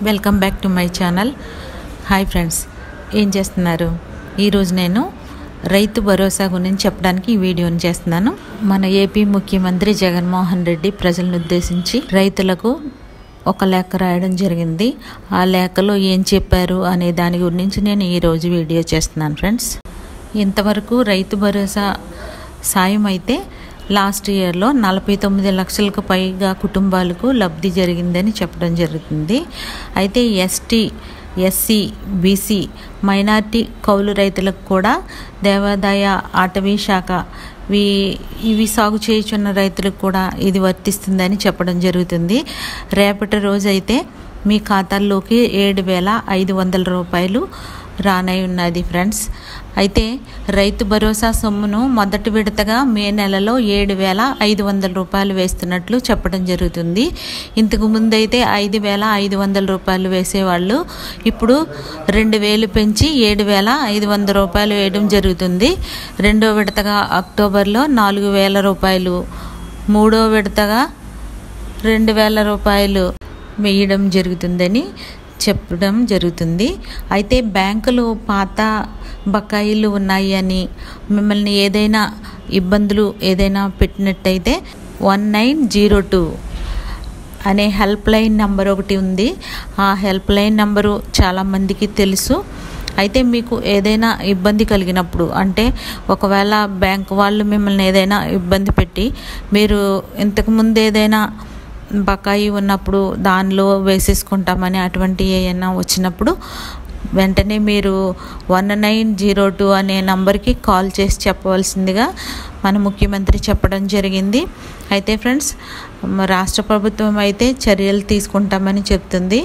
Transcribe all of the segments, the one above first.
welcome back to my channel hi friends ఏం చేస్తున్నారు ఈరోజు నేను రైతు భరోసా గురించి చెప్పడానికి ఈ వీడియోని చేస్తున్నాను మన ఏపీ ముఖ్యమంత్రి జగన్మోహన్ రెడ్డి ప్రజలను ఉద్దేశించి రైతులకు ఒక లేఖ రాయడం జరిగింది ఆ లేఖలో ఏం చెప్పారు అనే దాని గురించి నేను ఈరోజు వీడియో చేస్తున్నాను ఫ్రెండ్స్ ఇంతవరకు రైతు భరోసా సాయం అయితే లాస్ట్ ఇయర్లో నలభై తొమ్మిది లక్షలకు పైగా కుటుంబాలకు లబ్ధి జరిగిందని చెప్పడం జరుగుతుంది అయితే ఎస్టీ ఎస్సీ బీసీ మైనార్టీ కౌలు రైతులకు కూడా దేవాదాయ అటవీ శాఖ వీ ఇవి సాగు చేయుచున్న రైతులకు కూడా ఇది వర్తిస్తుందని చెప్పడం జరుగుతుంది రేపటి రోజైతే మీ ఖాతాల్లోకి ఏడు వేల ఐదు వందల రూపాయలు రానై ఉన్నది ఫ్రెండ్స్ అయితే రైతు భరోసా సొమ్మును మొదటి విడతగా మే నెలలో ఏడు వేల ఐదు వందల రూపాయలు వేస్తున్నట్లు చెప్పడం జరుగుతుంది ఇంతకు ముందైతే ఐదు వేల ఐదు వందల రూపాయలు వేసేవాళ్ళు ఇప్పుడు రెండు వేలు పెంచి ఏడు వేల ఐదు వందల రూపాయలు వేయడం జరుగుతుంది రెండో విడతగా అక్టోబర్లో నాలుగు వేల రూపాయలు మూడో విడతగా రెండు వేల రూపాయలు వేయడం జరుగుతుందని చెప్పడం జరుగుతుంది అయితే బ్యాంకులు పాత బకాయిలు ఉన్నాయి అని మిమ్మల్ని ఏదైనా ఇబ్బందులు ఏదైనా పెట్టినట్టయితే వన్ నైన్ జీరో టూ అనే హెల్ప్ లైన్ నెంబర్ ఒకటి ఉంది ఆ హెల్ప్ లైన్ నెంబరు చాలామందికి తెలుసు అయితే మీకు ఏదైనా ఇబ్బంది కలిగినప్పుడు అంటే ఒకవేళ బ్యాంక్ వాళ్ళు మిమ్మల్ని ఏదైనా ఇబ్బంది పెట్టి మీరు ఇంతకుముందు ఏదైనా బకాయి ఉన్నప్పుడు దానిలో వేసేసుకుంటామని అటువంటి ఏమైనా వచ్చినప్పుడు వెంటనే మీరు వన్ నైన్ జీరో టూ అనే నంబర్కి కాల్ చేసి చెప్పవలసిందిగా మన ముఖ్యమంత్రి చెప్పడం జరిగింది అయితే ఫ్రెండ్స్ రాష్ట్ర ప్రభుత్వం అయితే చర్యలు తీసుకుంటామని చెప్తుంది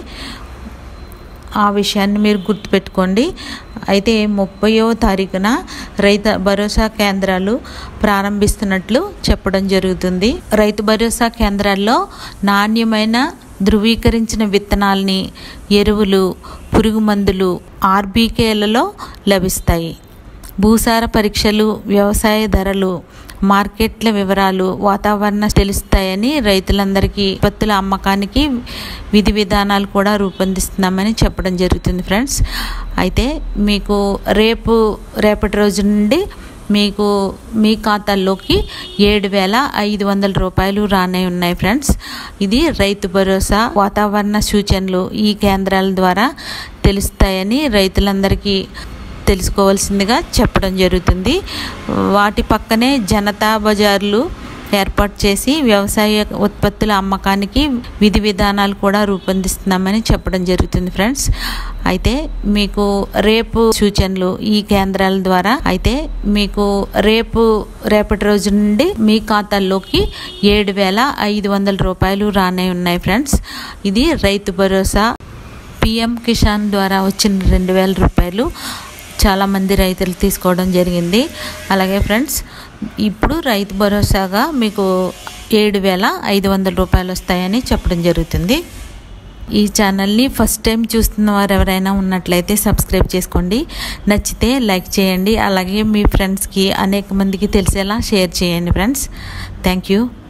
ఆ విషయాన్ని మీరు గుర్తుపెట్టుకోండి అయితే ముప్పయో తారీఖున రైతు భరోసా కేంద్రాలు ప్రారంభిస్తున్నట్లు చెప్పడం జరుగుతుంది రైతు భరోసా కేంద్రాల్లో నాణ్యమైన ధృవీకరించిన విత్తనాల్ని ఎరువులు పురుగు మందులు ఆర్బీకేలలో లభిస్తాయి భూసార పరీక్షలు వ్యవసాయ ధరలు మార్కెట్ల వివరాలు వాతావరణ తెలుస్తాయని రైతులందరికీ ఉత్పత్తుల అమ్మకానికి విధి విధానాలు కూడా రూపొందిస్తున్నామని చెప్పడం జరుగుతుంది ఫ్రెండ్స్ అయితే మీకు రేపు రేపటి రోజు నుండి మీకు మీ ఖాతాల్లోకి ఏడు వేల ఐదు వందల రూపాయలు రానే ఉన్నాయి ఫ్రెండ్స్ ఇది రైతు భరోసా వాతావరణ సూచనలు ఈ కేంద్రాల ద్వారా తెలుస్తాయని రైతులందరికీ తెలుసుకోవాల్సిందిగా చెప్పడం జరుగుతుంది వాటి పక్కనే జనతా బజార్లు ఏర్పాటు చేసి వ్యవసాయ ఉత్పత్తుల అమ్మకానికి విధి విధానాలు కూడా రూపొందిస్తున్నామని చెప్పడం జరుగుతుంది ఫ్రెండ్స్ అయితే మీకు రేపు సూచనలు ఈ కేంద్రాల ద్వారా అయితే మీకు రేపు రేపటి రోజు నుండి మీ ఖాతాల్లోకి ఏడు వేల ఐదు వందల రూపాయలు రానే ఉన్నాయి ఫ్రెండ్స్ ఇది రైతు భరోసా పిఎం కిసాన్ ద్వారా వచ్చిన రెండు వేల రూపాయలు చాలామంది రైతులు తీసుకోవడం జరిగింది అలాగే ఫ్రెండ్స్ ఇప్పుడు రైతు భరోసాగా మీకు ఏడు వేల ఐదు వందల రూపాయలు వస్తాయని చెప్పడం జరుగుతుంది ఈ ఛానల్ని ఫస్ట్ టైం చూస్తున్న వారు ఎవరైనా ఉన్నట్లయితే సబ్స్క్రైబ్ చేసుకోండి నచ్చితే లైక్ చేయండి అలాగే మీ ఫ్రెండ్స్కి అనేక మందికి తెలిసేలా షేర్ చేయండి ఫ్రెండ్స్ థ్యాంక్ యూ